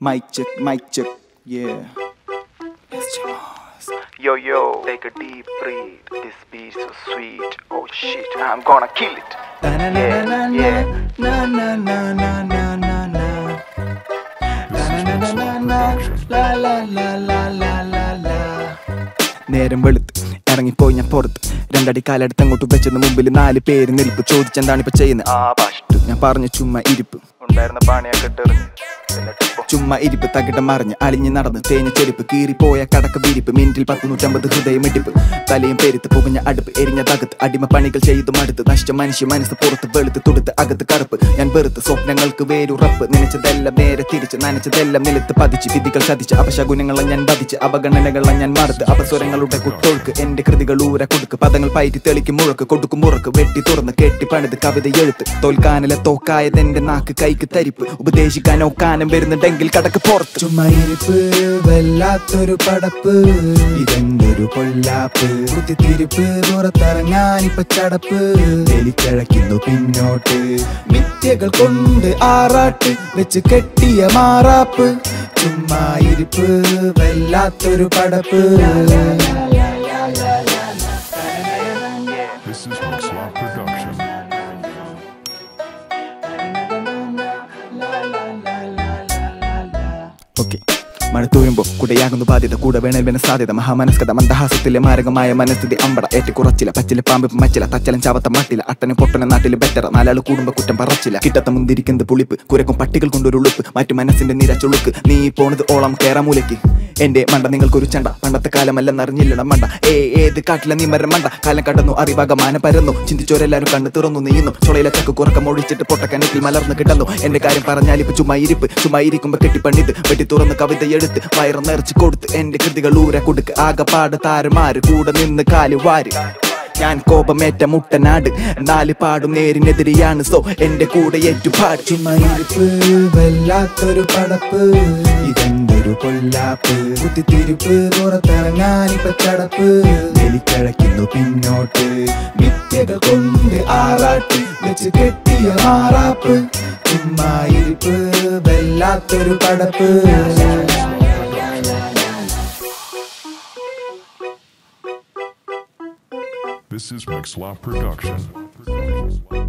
Mic check, mic check. Yeah. It's Jamas. Yo, yo, take a deep breath. This beat so sweet. Oh shit, I'm gonna kill it. Na na na na na Yeah. na na na na na na na. La la la la la la la la la la la la. നേരം വെളുത്ത് ഇറങ്ങിപ്പോയി ഞാൻ പുറത്ത് രണ്ടടി കാലെടുത്ത് അങ്ങോട്ട് വെച്ചത് മുമ്പിൽ നാല് പേര് നിൽപ്പ് ചോദിച്ചെന്താണ് ഇപ്പൊ ചെയ്യുന്നത് ആ ഫസ്റ്റ് ഞാൻ പറഞ്ഞു ചുമ്മാ ഇരിപ്പ് ഉണ്ടായിരുന്ന പണിയൊക്കെ ഇട്ടെറിഞ്ഞ് എന്നിട്ട് ഇപ്പൊ ചുമ്മാ ഇരിപ്പ് തകിടം മറിഞ്ഞ് അലിഞ്ഞ് നടന്ന് തേഞ്ഞ ചെരുപ്പ് കീറിപ്പോയ കടക്ക് വിരിപ്പ് മിനിറ്റിൽ പത്ത് നൂറ്റമ്പത് ഹൃദയം ഇടിപ്പ് തലയും പെരുത്ത് പുകഞ്ഞ അടുപ്പ് എരിഞ്ഞ തകത്ത് അടിമ പണികൾ ചെയ്തു മടുത്ത് നശിച്ച മനുഷ്യ മനസ്സ് പുറത്ത് വെളുത്ത് തുടുത്ത് അകത്ത് കറുപ്പ് ഞാൻ വെറുത്ത് സ്വപ്നങ്ങൾക്ക് വേരുറപ്പ് നനച്ചതെല്ലാം നേരെ തിരിച്ച് നനച്ചതെല്ലാം നിലത്ത് പതിച്ച് വിധികൾ ചതിച്ച് അപശകുനങ്ങളെ ഞാൻ വധിച്ച് അപഗണനകളെ ഞാൻ മറുത്ത് അപസ്വരങ്ങളുടെ കുത്തൊഴുക്ക് എന്റെ കൃതികൾ ഊര കൊടുക്ക് പദങ്ങൾ പയറ്റി തെളിക്ക് മുഴക്ക് കൊടുക്കും മുറക്ക് വെട്ടി തുറന്ന് കെട്ടി പണിത് കവിത എഴുത്ത് തോൽക്കാനിലെ തോക്കായതെന്റെ നാക്ക് കൈക്ക് തരിപ്പ് ഉപദേശിക്കാനോ കാനം വരുന്നുണ്ടെങ്കിൽ കടക്ക് പുറത്ത് ചുമ്മാ ഇരിപ്പ് വല്ലാത്തൊരു പടപ്പ് ഇതെന്തൊരു കൊല്ലാപ്പ് കുത്തിത്തിരിപ്പ് പുറത്തിറങ്ങാനിപ്പ ചടപ്പ് എലിക്കഴക്കുന്നു പിന്നോട്ട് മിഥ്യകൾ കൊണ്ട് ആറാട്ട് വെച്ച് കെട്ടിയ മാറാപ്പ് ചുമ്മാ ഇരിപ്പ് വല്ലാത്തൊരു പടപ്പ് This is Mixlaw Production. Okay മഴ തൂരുമ്പോ കുടയാകുന്നു ബാധ്യത കൂടെ വേണൽ വേന സാധ്യത മഹാമനസ്കത മന്ദഹാസത്തിലെ മാരകമായ മനസ്ഥിതി അമ്പട ഏറ്റു കുറച്ചില്ല പച്ചില പാമ്പ് മച്ചില തച്ചലം ചാവത്ത മട്ടില അട്ടനും പൊട്ടനും നാട്ടിൽ ബെറ്റർ നാലാള് കൂടുമ്പോ കുറ്റം പറച്ചില്ല കിട്ടത്ത മുന്തിരിക്കുന്നത് പുളിപ്പ് കുരക്കും പട്ടികൾ കൊണ്ടൊരു ഉളുപ്പ് മറ്റു മനസ്സിന്റെ നിര ചുളുക്ക് നീ പോണത് ഓളം കേറാമൂലയ്ക്ക് എന്റെ മണ്ട നിങ്ങൾക്കൊരു ചണ്ട പണ്ടത്തെ കാലമല്ലെന്നറിഞ്ഞില്ലട മണ്ട ഏ ഏത് കാട്ടിലെ നീ മരം മണ്ട കാലം കടന്നു അറിവാകമാന പരന്നു ചിന്തിച്ചോരെല്ലാരും കണ്ണ് തുറന്നു നീയുന്നു ചുളയിലെ ചക്ക് കുറക്കം ഒഴിച്ചിട്ട് പൊട്ടക്കനത്തിൽ മലർന്ന് കിടന്നു എന്റെ കാര്യം പറഞ്ഞാൽ ഇപ്പൊ ചുമ്മാ ഇരിപ്പ് ചുമ്മാ ഇരിക്കുമ്പോ കെട്ടിപ്പണിത് വെട്ടി തുറന്ന് കവിത എടുത്ത് വയറ് നിറച്ച് കൊടുത്ത് എന്റെ കൃതികൾ ഊര കൊടുക്ക് ആകപ്പാട് താരമാര് കൂടെ നിന്ന് കാല് വാര് ഞാൻ കോപമേറ്റ മുട്ടനാട് നാല് പാടും നേരിനെതിരെയാണ് സോ എന്റെ കൂടെ ഏറ്റുപാട് ചുമ്മാ ഇരിപ്പ് വല്ലാത്തൊരു പടപ്പ് ഇതെന്തൊരു കൊല്ലാപ്പ് കുത്തിത്തിരിപ്പ് പുറത്തിറങ്ങാനിപ്പ ചടപ്പ് എലിക്കഴക്കുന്നു പിന്നോട്ട് മിഥ്യകൾ കൊണ്ട് ആറാട്ട് വെച്ച് കെട്ടിയ മാറാപ്പ് ചുമ്മാ ഇരിപ്പ് വല്ലാത്തൊരു പടപ്പ് This is Mixlaw Production.